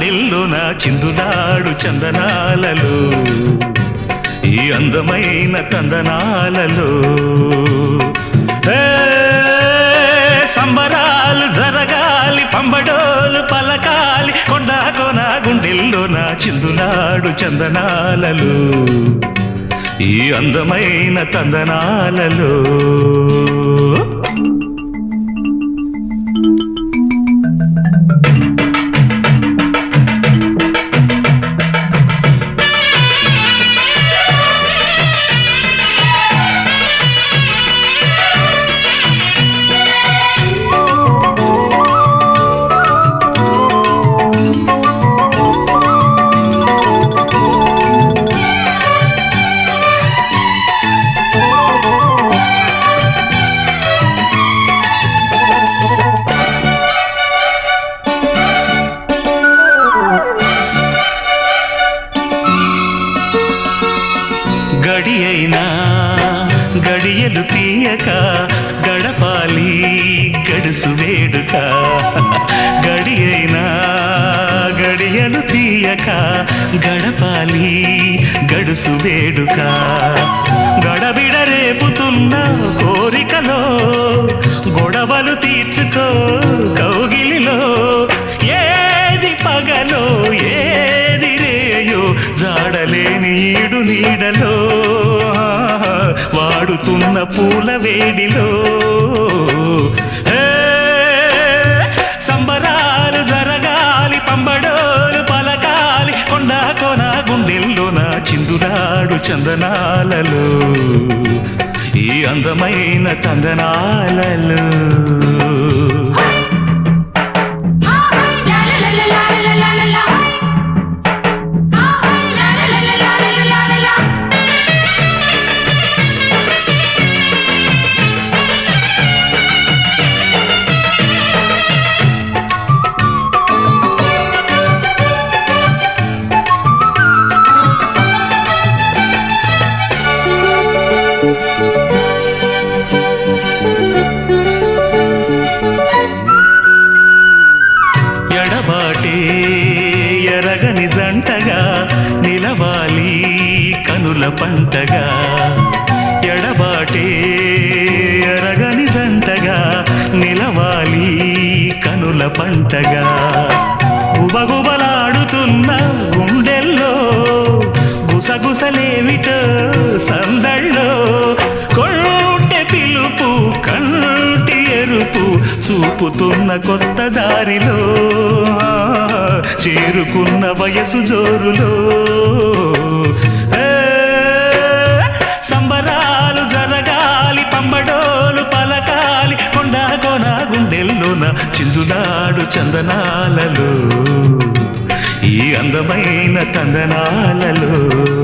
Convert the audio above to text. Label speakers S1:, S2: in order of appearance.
S1: గుండెల్లోన చిందులాడు చందనాలలో ఈ అందమైన తందనాలలో ఏ, సంబరాలు జరగాలి పంబడోలు పలకాలి కొండ కొన గుండెల్లోన చిందులాడు చందనాలలో ఈ అందమైన తందనాలలో గడి అయినా గడియలు తీయక గడపాలి గడుసు వేడుక గడి అయినా గడియలు తీయక గడపాలి గడుసు వేడుక గడబిడ రేపుతున్న కోరికలో గొడవలు తీర్చుకో కౌగిలిలో ఏది పగలో ఏది రేయో జాడలేని ఈడు నీడలో వాడుతున్న పూల వేడిలో ఏ, సంబరాలు జరగాలి పంబడోలు పలకాలి కొండ కొన గుండెల్లోన చిందులాడు చందనాలలో ఈ అందమైన తందనాలలో ఎడబాటే ఎరగని జంటగా నిలవాలి కనుల పంటగా ఎడబాటే ఎరగని జంటగా నిలవాలి కనుల పంటగా గుబగుబలాడుతున్న గుండెల్లో గుసగుసలేమిటో సందళ్ళో కొంటె పిలుపు కంటి ఎరుపు చూపుతున్న కొత్త దారిలో ఆ, చేరుకున్న వయసు జోరులో ఏ, సంబరాలు జరగాలి పంబడోలు పలకాలి కొండ కొన గుండెల్లోన చిందులాడు చందనాలలో ఈ అందమైన తందనాలలో